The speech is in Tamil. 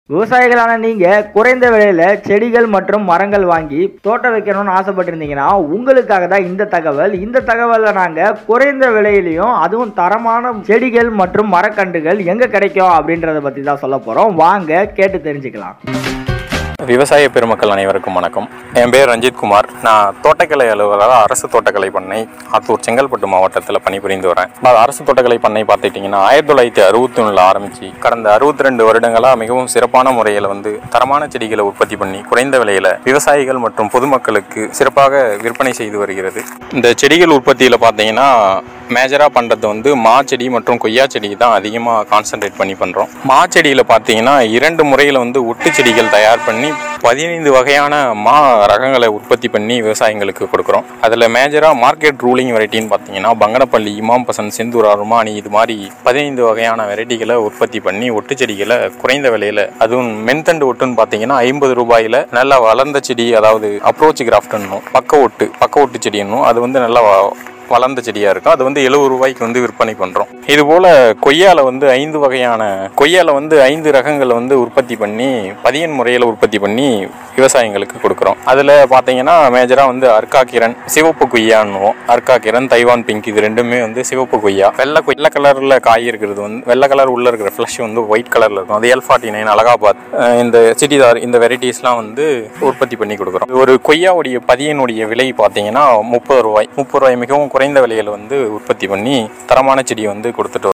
விவசாயிகளான நீங்க குறைந்த விலையில செடிகள் மற்றும் மரங்கள் வாங்கி தோட்டம் வைக்கணும்னு ஆசைப்பட்டிருந்தீங்கன்னா உங்களுக்காக தான் இந்த தகவல் இந்த தகவலை நாங்க குறைந்த விலையிலையும் அதுவும் தரமான செடிகள் மற்றும் மரக்கன்றுகள் எங்க கிடைக்கும் அப்படின்றத பத்தி தான் சொல்ல போறோம் வாங்க கேட்டு தெரிஞ்சுக்கலாம் விவசாய பெருமக்கள் அனைவருக்கும் வணக்கம் என் பேர் ரஞ்சித் குமார் நான் தோட்டக்கலை அலுவலராக அரசு தோட்டக்கலை பண்ணை ஆத்தூர் செங்கல்பட்டு மாவட்டத்தில் பணிபுரிந்து வரேன் அது அரசு தோட்டக்கலை பண்ணை பார்த்துக்கிட்டிங்கன்னா ஆயிரத்தி தொள்ளாயிரத்தி அறுபத்தி ஒன்றில் ஆரம்பித்து கடந்த அறுபத்தி ரெண்டு வருடங்களாக மிகவும் சிறப்பான முறையில் வந்து தரமான செடிகளை உற்பத்தி பண்ணி குறைந்த விலையில் விவசாயிகள் மற்றும் பொதுமக்களுக்கு சிறப்பாக விற்பனை செய்து வருகிறது இந்த செடிகள் உற்பத்தியில் பார்த்தீங்கன்னா மேஜராக பண்ணுறது வந்து மா செடி மற்றும் கொய்யா செடி தான் அதிகமாக கான்சென்ட்ரேட் பண்ணி பண்ணுறோம் மா செடியில் பார்த்தீங்கன்னா இரண்டு முறையில் வந்து ஒட்டு செடிகள் தயார் பண்ணி பதினைந்து வகையான மா ரகங்களை உற்பத்தி பண்ணி விவசாயிங்களுக்கு கொடுக்குறோம் அதில் மேஜராக மார்க்கெட் ரூலிங் வெரைட்டின்னு பார்த்தீங்கன்னா பங்கனப்பள்ளி இமாம் பசந்த் செந்தூரா ருமானி இது மாதிரி பதினைந்து வகையான வெரைட்டிகளை உற்பத்தி பண்ணி ஒட்டு செடிகளை குறைந்த விலையில் அதுவும் மென்தண்டு ஒட்டுன்னு பார்த்தீங்கன்னா ஐம்பது ரூபாயில் நல்லா வளர்ந்த செடி அதாவது அப்ரோச் கிராஃப்ட்னும் பக்க ஒட்டு பக்க ஒட்டு செடின்னும் அது வந்து நல்லா வ- வளர்ந்த செடியாக இருக்கும் அது வந்து எழுபது ரூபாய்க்கு வந்து விற்பனை பண்ணுறோம் இது போல் கொய்யால வந்து ஐந்து வகையான கொய்யால வந்து ஐந்து ரகங்களை வந்து உற்பத்தி பண்ணி பதியன் முறையில் உற்பத்தி பண்ணி விவசாயிங்களுக்கு கொடுக்குறோம் அதில் பார்த்தீங்கன்னா மேஜராக வந்து அர்க்காக்கிரன் சிவப்பு கொய்யான்னுவோம் அர்க்காக்கிரன் தைவான் பிங்க் இது ரெண்டுமே வந்து சிவப்பு கொய்யா வெள்ளை கொய்- வெள்ளை கலரில் காய் இருக்கிறது வந்து வெள்ளை கலர் உள்ள இருக்கிற ஃப்ளஷ் வந்து ஒயிட் கலரில் இருக்கும் அது L forty nine Allahabad ah இந்த சிட்டிதார் இந்த வெரைட்டிஸ்லாம் வந்து உற்பத்தி பண்ணி கொடுக்குறோம் ஒரு கொய்யாவுடைய பதியனுடைய விலை பார்த்தீங்கன்னா முப்பது ரூபாய் முப்பது ரூபாய் மிகவும் குறைந்த விலையில் வந்து உற்பத்தி பண்ணி தரமான செடியை வந்து கொடுத்துட்டு வரோம்